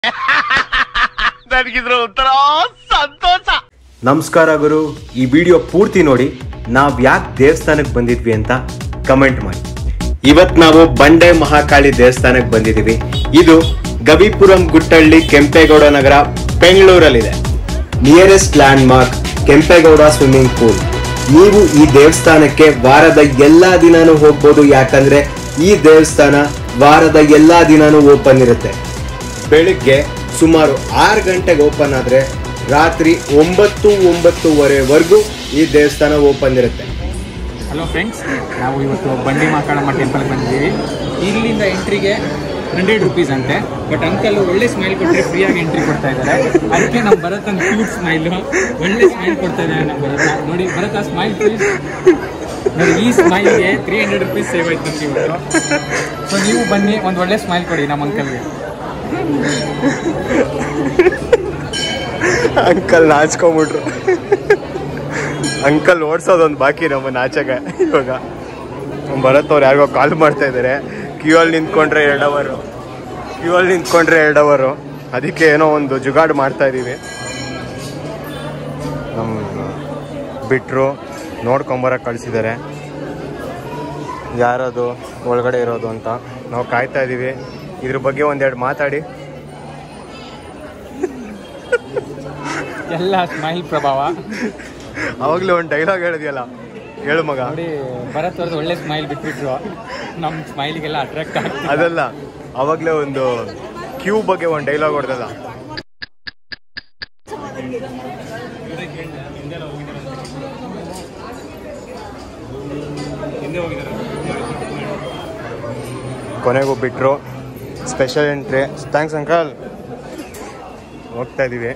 ನನಗಿದ್ರ ಒಂಥರ ಸಂತೋಷ ನಮಸ್ಕಾರ ಗುರು ಈ ವಿಡಿಯೋ ಪೂರ್ತಿ ನೋಡಿ ನಾವ್ ಯಾಕೆ ದೇವಸ್ಥಾನಕ್ಕೆ ಬಂದಿದ್ವಿ ಅಂತ ಕಮೆಂಟ್ ಮಾಡಿ ಇವತ್ ನಾವು ಬಂಡೆ ಮಹಾಕಾಳಿ ದೇವಸ್ಥಾನಕ್ಕೆ ಬಂದಿದೀವಿ ಇದು ಗವಿಪುರಂ ಗುಟ್ಟಳ್ಳಿ ಕೆಂಪೇಗೌಡ ನಗರ ಬೆಂಗಳೂರಲ್ಲಿದೆ nearest landmark Kempegowda swimming pool ನೀವು ಈ ದೇವಸ್ಥಾನಕ್ಕೆ ವಾರದ ಎಲ್ಲಾ ದಿನಾನೂ ಹೋಗ್ಬೋದು ಯಾಕಂದ್ರೆ ಈ ದೇವಸ್ಥಾನ ವಾರದ ಎಲ್ಲಾ ದಿನಾನೂ ಓಪನ್ ಇರುತ್ತೆ ಬೆಳಿಗ್ಗೆ ಸುಮಾರು ಆರು ಗಂಟೆಗೆ ಓಪನ್ ಆದ್ರೆ ರಾತ್ರಿ ಒಂಬತ್ತು ಒಂಬತ್ತುವರೆವರೆಗೂ ಈ ದೇವಸ್ಥಾನ ಓಪನ್ ಇರುತ್ತೆ ಹಲೋ ಫ್ರೆಂಡ್ಸ್ ನಾವು ಇವತ್ತು ಬಂಡಿ ಮಾಕಾಳಮ್ಮ ಟೆಂಪಲ್ಗೆ ಬಂದಿದ್ದೀವಿ ಇಲ್ಲಿಂದ ಎಂಟ್ರಿಗೆ ಹಂಡ್ರೆಡ್ ರುಪೀಸ್ ಅಂತೆ ಬಟ್ ಅಂಕಲ್ ಒಳ್ಳೆ ಸ್ಮೈಲ್ ಕೊಟ್ಟರೆ ಫ್ರೀಯಾಗಿ ಎಂಟ್ರಿ ಕೊಡ್ತಾ ಇದ್ದಾರೆ ಅದಕ್ಕೆ ನಮ್ಮ ಭರತ್ ಒಂದು ಕ್ಯೂಟ್ ಸ್ಮೈಲು ಒಳ್ಳೆ ಸ್ಮೈಲ್ ಕೊಡ್ತಾ ಇದ್ದಾರೆ ನಮ್ಮ ಭರತ ನೋಡಿ ಭರತ್ ಆ ಸ್ಮೈಲ್ ಪ್ಲೀಸ್ ನೋಡಿ ಈ ಸ್ಮೈಲ್ಗೆ ತ್ರೀ ಹಂಡ್ರೆಡ್ ರುಪೀಸ್ ಸೇವ್ ಆಯ್ತು ನಮ್ಗೆ ಇವತ್ತು ಸೊ ನೀವು ಬನ್ನಿ ಒಂದು ಒಳ್ಳೆ ಸ್ಮೈಲ್ ಕೊಡಿ ನಮ್ಮ ಅಂಕಲ್ಗೆ ಅಂಕಲ್ ನಾಚ್ಕೊಂಬಿಟ್ರು ಅಂಕಲ್ ಓಡಿಸೋದೊಂದು ಬಾಕಿ ನಮ್ಮ ನಾಚಗೆ ಇವಾಗ ಭರತ್ ಅವ್ರು ಯಾರಿಗೋ ಕಾಲ್ ಮಾಡ್ತಾ ಇದ್ದಾರೆ ಕ್ಯೂ ಅಲ್ಲಿ ನಿಂತ್ಕೊಂಡ್ರೆ ಎರಡು ಅವರು ಕ್ಯೂ ಅಲ್ಲಿ ನಿಂತ್ಕೊಂಡ್ರೆ ಎರಡು ಅವರು ಅದಕ್ಕೆ ಏನೋ ಒಂದು ಜುಗಾಡ್ ಮಾಡ್ತಾ ಇದೀವಿ ನಮ್ಮ ಬಿಟ್ರು ನೋಡ್ಕೊಂಬರಕ್ಕೆ ಕಳಿಸಿದ್ದಾರೆ ಯಾರದು ಒಳಗಡೆ ಇರೋದು ಅಂತ ನಾವು ಕಾಯ್ತಾ ಇದ್ದೀವಿ ಇದ್ರ ಬಗ್ಗೆ ಒಂದೆರಡು ಮಾತಾಡಿ ಎಲ್ಲ ಸ್ಮೈಲ್ ಪ್ರಭಾವ ಅವಾಗಲೇ ಒಂದು ಡೈಲಾಗ್ ಹೇಳಿದ್ಯಲ್ಲ ಹೇಳು ಮಗ ನೋಡಿ ಭರತ್ ಅವ್ರದ್ದು ಒಳ್ಳೆ ಸ್ಮೈಲ್ ಬಿಟ್ಬಿಟ್ರು ನಮ್ಮ ಸ್ಮೈಲಿಗೆಲ್ಲ ಅಟ್ರಾಕ್ಟ್ ಆಗ್ತದೆ ಅದಲ್ಲ ಅವಾಗಲೇ ಒಂದು ಕ್ಯೂ ಬಗ್ಗೆ ಒಂದು ಡೈಲಾಗ್ ಹೊಡೆದಲ್ಲ ಕೊನೆಗೂ ಬಿಟ್ರು ಸ್ಪೆಷಲ್ ಎಂಟ್ರಿ ಥ್ಯಾಂಕ್ಸ್ ಅಂಕಲ್ ಹೋಗ್ತಾ ಇದೀವಿ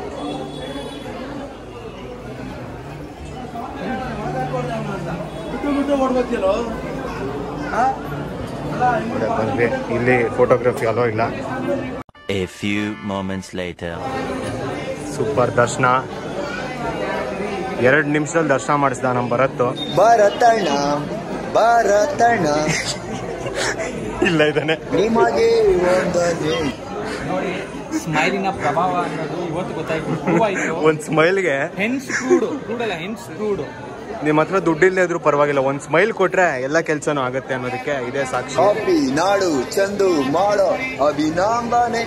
ನೋಡಿ, ಬಂದ್ವಿ ಇಲ್ಲಿ ಫೋಟೋಗ್ರಫಿ ಅಲೋ ಇಲ್ಲ A few moments later. Super ದರ್ಶನ ಎರಡು ನಿಮಿಷದಲ್ಲಿ ದರ್ಶನ ಮಾಡಿಸ್ದ ನಮ್ಮ ಭರತ್ತು ಭರತಣ್ಣ ಭರತಣ್ಣ ಇಲ್ಲ ಇದ್ದಾನೆ ನಿಮಗೆ ಒಂದನೇ ಸ್ಮೈಲಿನ ಪ್ರಭಾವ ಅನ್ನೋದು ಇವತ್ತು ಗೊತ್ತಾಯ್ತು ಪ್ರೂವ್ ಆಯ್ತು ಒಂದ್ ಸ್ಮೈಲ್ಗೆ ಹೆನ್ಸ್ ಕ್ರೂಡು ಕ್ರೂಡಲ್ಲ ಹೆನ್ಸ್ ಕ್ರೂಡು ನಿಮ್ಮ ಹತ್ರ ದುಡ್ಡಿಲ್ಲದೆ ಇದ್ರೂ ಪರವಾಗಿಲ್ಲ ಒಂದ್ ಸ್ಮೈಲ್ ಕೊಟ್ರೆ ಎಲ್ಲ ಕೆಲ್ಸನೂ ಆಗತ್ತೆ ಅನ್ನೋದಕ್ಕೆ ಇದೇ ಸಾಕ್ಷಿ ಕಾಪಿ ನಾಡು ಚಂದು ಮಾಡೋ ಅಭಿನಂದನೆ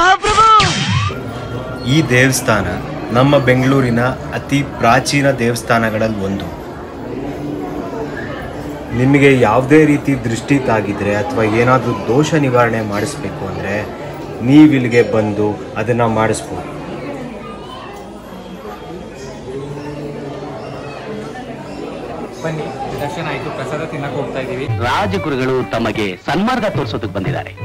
ಈ ದೇವಸ್ಥಾನ ನಮ್ಮ ಬೆಂಗಳೂರಿನ ಅತಿ ಪ್ರಾಚೀನ ದೇವಸ್ಥಾನಗಳಲ್ಲಿ ಒಂದು ನಿಮಗೆ ಯಾವುದೇ ರೀತಿ ದೃಷ್ಟಿ ತಾಗಿದ್ರೆ ಅಥವಾ ಏನಾದರೂ ದೋಷ ನಿವಾರಣೆ ಮಾಡಿಸ್ಬೇಕು ಅಂದರೆ ನೀವಿಲ್ಲಿಗೆ ಬಂದು ಅದನ್ನು ಮಾಡಿಸ್ಬೋದು ಬನ್ನಿ ದರ್ಶನ ಆಯ್ತು ಪ್ರಸಾದ ತಿನ್ನಕ್ಕೆ ಹೋಗ್ತಾ ಇದೀವಿ ರಾಜಗುರುಗಳು ತಮಗೆ ಸನ್ಮಾರ್ಗ ತೋರಿಸೋದಕ್ಕೆ ಬಂದಿದ್ದಾರೆ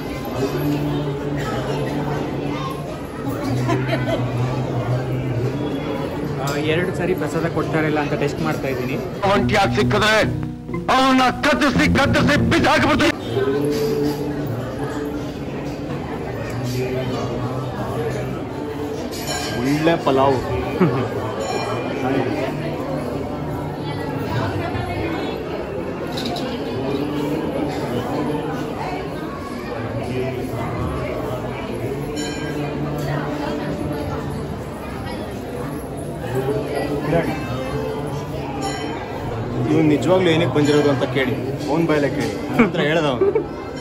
ಆ, ಎರಡು ಸಾರಿ ಪ್ರಸಾದ ಕೊಡ್ತಾರಿಲ್ಲ ಅಂತ ಟೆಸ್ಟ್ ಮಾಡ್ತಾ ಇದ್ದೀನಿ ಒಂಟಿಯಾಗಿ ಸಿಕ್ಕಿದ್ರೆ ಅವನ್ನ ಕತ್ತಿಸಿ ಕತ್ತಿಸಿ ಬಿಸಾಕ್ಬಿಡ್ತೀನಿ ಒಳ್ಳೆ ಪಲಾವ್ ಇವ್ನು ನಿಜವಾಗ್ಲೂ ಏನಕ್ಕೆ ಬಂದಿರೋದು ಅಂತ ಕೇಳಿ ಫೋನ್ ಬಾಯಲ್ಲೇ ಕೇಳಿ ನನ್ನ ಹತ್ರ ಹೇಳ್ದ ಅವ್ನು.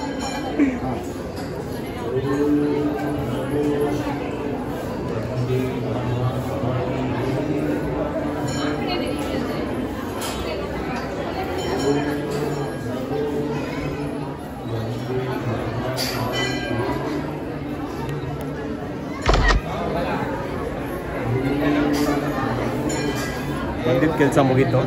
ಬಂದಿದ್ದ ಕೆಲಸ ಮುಗೀತು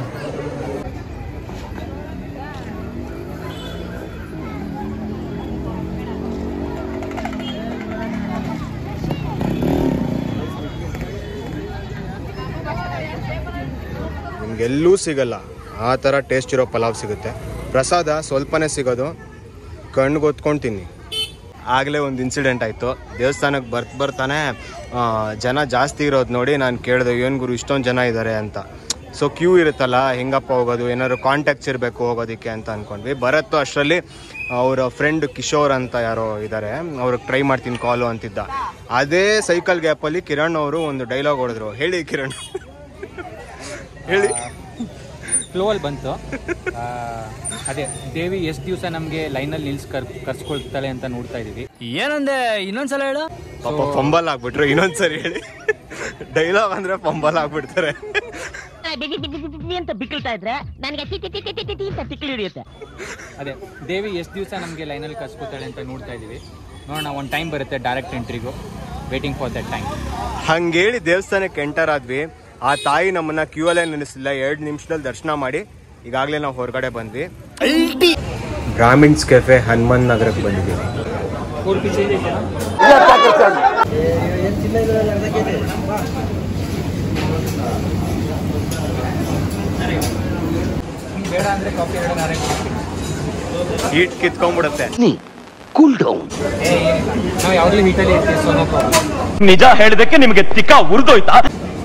ನಿಮ್ಗೆಲ್ಲೂ ಸಿಗಲ್ಲ ಆ ಥರ ಟೇಸ್ಟ್ ಇರೋ ಪಲಾವ್ ಸಿಗುತ್ತೆ ಪ್ರಸಾದ ಸ್ವಲ್ಪನೇ ಸಿಗೋದು ಕಣ್ಣಿಗೆ ಹೊತ್ಕೊಂಡು ತಿನ್ನಿ ಆಗಲೇ ಒಂದು ಇನ್ಸಿಡೆಂಟ್ ಆಯಿತು ದೇವಸ್ಥಾನಕ್ಕೆ ಬರ್ತ ಬರ್ತಾನೆ ಆ, ಜನ ಜಾಸ್ತಿ ಇರೋದು ನೋಡಿ ನಾನು ಕೇಳಿದೆ ಏನು ಗುರು ಇಷ್ಟೊಂದು ಜನ ಇದ್ದಾರೆ ಅಂತ ಸೊ ಕ್ಯೂ ಇರುತ್ತಲ್ಲ ಹೆಂಗಪ್ಪ ಹೋಗೋದು ಏನಾದ್ರು ಕಾಂಟ್ಯಾಕ್ಟ್ಸ್ ಇರಬೇಕು ಹೋಗೋದಕ್ಕೆ ಅಂತ ಅಂದ್ಕೊಂಡ್ವಿ ಬರತ್ತು ಅಷ್ಟರಲ್ಲಿ ಅವರ ಫ್ರೆಂಡ್ ಕಿಶೋರ್ ಅಂತ ಯಾರೋ ಇದ್ದಾರೆ ಅವ್ರಿಗೆ ಟ್ರೈ ಮಾಡ್ತೀನಿ ಕಾಲು ಅಂತಿದ್ದ ಅದೇ ಸೈಕಲ್ ಗ್ಯಾಪಲ್ಲಿ ಕಿರಣ್ ಅವರು ಒಂದು ಡೈಲಾಗ್ ಹೊಡೆದ್ರು ಹೇಳಿ ಕಿರಣ್ ಹೇಳಿ ಫ್ಲೋ ಅಲ್ಲಿ ಬಂತು ಆ, ಅದೇ ದೇವಿ ಎಷ್ಟು ದಿವಸ ನಮಗೆ ಲೈನಲ್ಲಿ ನಿಲ್ಸ್ ಕರ್ ಕರ್ಸ್ಕೊಳ್ತಾಳೆ ಅಂತ ನೋಡ್ತಾ ಇದೀವಿ ಏನಂದೆ ಇನ್ನೊಂದ್ಸಲ ಹೇಳು ಪಾಪ ಪಂಬಲ್ ಆಗ್ಬಿಟ್ರು ಇನ್ನೊಂದ್ಸರಿ ಹೇಳಿ ಡೈಲಾಗ್ ಅಂದ್ರೆ ಪಂಬಲ್ ಆಗ್ಬಿಡ್ತಾರೆ ಬಿಗಿ ಬಿಗಿ ಬಿಗಿ ಬಿಗಿ ಅಂತ ಬಿಕ್ಕಳ್ತಾ ಇದ್ರೆ ನನಗೆ ಟಿ ಟಿ ಟಿ ಟಿ ಟಿ ಟಿ ಟಿ ಅಂತ ತಿಕ್ಲಿ ಹಿಡಿಯುತ್ತೆ ಅದೇ ದೇವಿ ಎಷ್ಟು ದಿವಸ ನಮಗೆ ಲೈನಲ್ಲಿ ಕರ್ಸ್ಕೊತಾಳೆ ಅಂತ ನೋಡ್ತಾ ಇದೀವಿ ನೋಡೋಣ ಒಂದು ಟೈಮ್ ಬರುತ್ತೆ ಡೈರೆಕ್ಟ್ ಎಂಟ್ರಿಗೂ ವೇಟಿಂಗ್ ಫಾರ್ ದಟ್ ಟೈಮ್ ಹಂಗೇಳಿ ದೇವಸ್ಥಾನಕ್ಕೆ ಎಂಟರ್ ಆದ್ವಿ ಆ ತಾಯಿ ನಮ್ಮನ್ನ ಕ್ಯೂ ಅಲ್ಲೇ ನಿಲ್ಲಿಸಿಲ್ಲ ಎರಡು ನಿಮಿಷದಲ್ಲಿ ದರ್ಶನ ಮಾಡಿ ಈಗಾಗಲೇ ನಾವು ಹೊರಗಡೆ ಬಂದ್ವಿ ಬ್ರಾಹ್ಮಿನ್ಸ್ ಕೆಫೆ ಹನುಮನ್ ನಗರಕ್ಕೆ ಬಂದಿದ್ದೀವಿ ಬೇಡ ಅಂದರೆ ಕಾಫಿ ಎರಡು ನಾರೇ ಹೀಟ್ ಕಿತ್ಕೊಂಡ್ಬಿಡುತ್ತೆ ನಾವು ಯಾವಾಗಲೂ ಹೀಟಲ್ಲಿ ಇರ್ತೀವಿ ಸೊ ನೋ ಪ್ರಾಬ್ಲಮ್ ನಿಜ ಹೇಳಿದಕ್ಕೆ ನಿಮಗೆ ತಿಕ್ಕ ಉರಿದೋಯ್ತಾ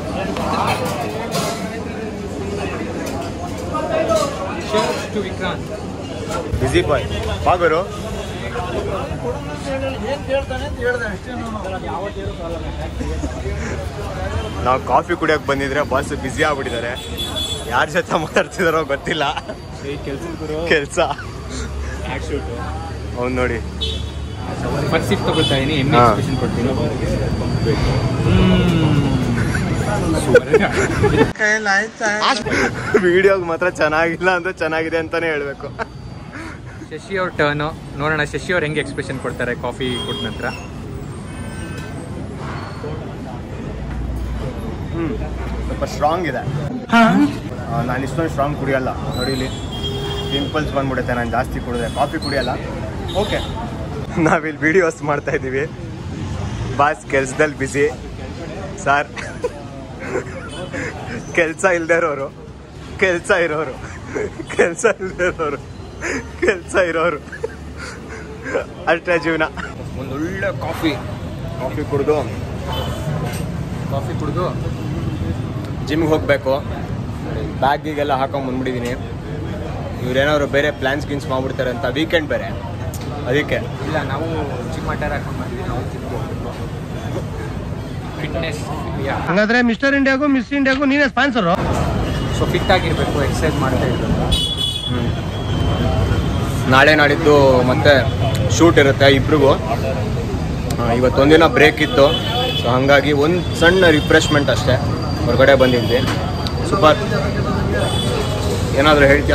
ಟು ವಿಕ್ರಾಂತ್ ಬಿಸಿ ಬಾಯ್ ಬಾಗರು ನಾವು ಕಾಫಿ ಕುಡಿಯೋಕೆ ಬಂದಿದ್ರೆ ಬಸ್ ಬ್ಯುಸಿ ಆಗ್ಬಿಟ್ಟಿದ್ದಾರೆ ಯಾರ ಜೊತೆ ಮಾತಾಡ್ತಿದಾರೋ ಗೊತ್ತಿಲ್ಲ ಕೆಲಸ ಅವ್ನು ನೋಡಿ ಫಸ್ಟ್ ಸಿಫ್ಟ್ ತಗೊಳ್ತಾ ಇದೀನಿ ಎಮ್ಮೆ ಹಾ. ಎಕ್ಸ್ಪ್ರೆಷನ್ ಕೊಡ್ತೀನಿ ವಿಡಿಯೋಗೆ ಮಾತ್ರ ಚೆನ್ನಾಗಿಲ್ಲ ಅಂದ್ರೆ ಚೆನ್ನಾಗಿದೆ ಅಂತಾನೆ ಹೇಳ್ಬೇಕು ಶಶಿ ಅವ್ರ ಟರ್ನು ನೋಡೋಣ ಶಶಿ ಅವ್ರು ಹೆಂಗೆ ಎಕ್ಸ್ಪ್ರೆಷನ್ ಕೊಡ್ತಾರೆ ಕಾಫಿ ಕೊಟ್ಟ ನಂತರ ಹ್ಮ್ ಸ್ವಲ್ಪ ಸ್ಟ್ರಾಂಗ್ ಇದೆ ನಾನು ಇಷ್ಟೊಂದು ಸ್ಟ್ರಾಂಗ್ ಕುಡಿಯಲ್ಲ ನೋಡಿ ಇಲ್ಲಿ ಪಿಂಪಲ್ಸ್ ಬಂದ್ಬಿಡುತ್ತೆ ನಾನು ಜಾಸ್ತಿ ಕುಡಿದ್ರೆ ಕಾಫಿ ಕುಡಿಯಲ್ಲ ಓಕೆ ನಾವಿಲ್ಲಿ ವಿಡಿಯೋಸ್ ಮಾಡ್ತಾ ಇದ್ದೀವಿ ಬಾಸ್ ಕೆಲ್ಸದಲ್ಲಿ ಬಿಸಿ ಸರ್ ಕೆಲಸ ಇಲ್ಲದೆ ಇರೋರು ಕೆಲಸ ಇರೋರು ಕೆಲಸ ಇಲ್ಲದೆ ಇರೋರು ಕೆಲಸ ಇರೋರು ಅಷ್ಟೇ ಜೀವನ ಒಂದು ಒಳ್ಳೆ ಕಾಫಿ ಕಾಫಿ ಕುಡಿದು ಕಾಫಿ ಕುಡಿದು ಜಿಮ್ಗೆ ಹೋಗಬೇಕು ಬ್ಯಾಗಿಗೆಲ್ಲ ಹಾಕೊಂಡು ಬಂದ್ಬಿಟ್ಟಿದ್ದೀನಿ ಇವ್ರೇನಾದ್ರು ಬೇರೆ ಪ್ಲ್ಯಾನ್ಸ್ ಗಿನ್ಸ್ ಮಾಡ್ಬಿಡ್ತಾರೆ ಅಂತ ವೀಕೆಂಡ್ ಬೇರೆ ಅದಕ್ಕೆ ಇಲ್ಲ ನಾವು ಜಿಮ್ ಅಟ್ಟಾರ್ ಹಾಕೊಂಡು ಬಂದ್ವಿ ನಾವು ಜಿಮ್ಗೆ ಹೋಗ್ಬೇಕು ಫಿಟ್ನೆಸ್ ಹಂಗಾದ್ರೆ ಮಿಸ್ಟರ್ ಇಂಡಿಯಾಗೂ ಮಿಸ್ ಇಂಡಿಯಾಗೂ ನೀನೇ ಸ್ಪಾನ್ಸರು ಸೊ ಫಿಟ್ ಆಗಿರಬೇಕು ಎಕ್ಸಸೈಸ್ ಮಾಡ್ತಾ ಇರಬೇಕು ನಾಳೆ ನಾಡಿದ್ದು ಮತ್ತೆ ಶೂಟ್ ಇರುತ್ತೆ ಇಬ್ರಿಗೂ ಆ, ಇವತ್ತೊಂದಿನ ಬ್ರೇಕ್ ಇತ್ತು ಸೊ ಹಾಗಾಗಿ ಒಂದು ಸಣ್ಣ ರಿಫ್ರೆಶ್ಮೆಂಟ್ ಅಷ್ಟೇ ಹೊರಗಡೆ ಬಂದಿದ್ವಿ ಸೂಪರ್ ಏನಾದರೂ ಹೇಳ್ತೀಯ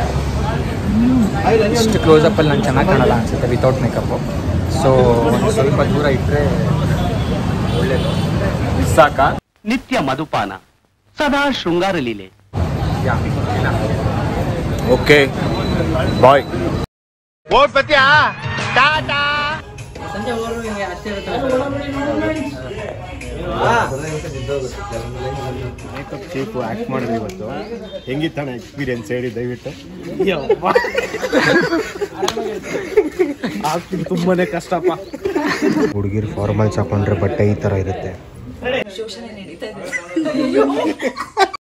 ಇಷ್ಟು ಕ್ಲೋಸಪ್ಪಲ್ಲಿ ನಂಗೆ ಚೆನ್ನಾಗಿ ಕಾಣಲ್ಲ ಅನ್ಸುತ್ತೆ ವಿತೌಟ್ ಮೇಕಪ್ಪು ಸೊ ಒಂದು ಸ್ವಲ್ಪ ದೂರ ಇಟ್ಟರೆ ಒಳ್ಳೇದು ಸಾಕ ನಿತ್ಯ ಮಧುಪಾನ ಸದಾ ಶೃಂಗಾರ ಲೀಲೆ ಯಾ ಓಕೆ ಬಾಯ್ ಹೋಗ್ಬತ್ತೀಯಾ ಟಾಟಾ ಮೇಕಪ್ ಚೀಫು ಆ್ಯಕ್ಟ್ ಮಾಡಿದ್ವಿ ಇವತ್ತು ಹೆಂಗಿತ್ತಣ್ಣ ಎಕ್ಸ್ಪೀರಿಯನ್ಸ್ ಹೇಳಿ ದಯವಿಟ್ಟು ತುಂಬಾನೇ ಕಷ್ಟಪ್ಪ ಹುಡುಗಿರು ಫಾರ್ಮಲ್ಸ್ ಹಾಕೊಂಡ್ರೆ ಬಟ್ಟೆ ಈ ಥರ ಇರುತ್ತೆ ಶೋಷಣೆ ನಡೀತಾ ಇದೆ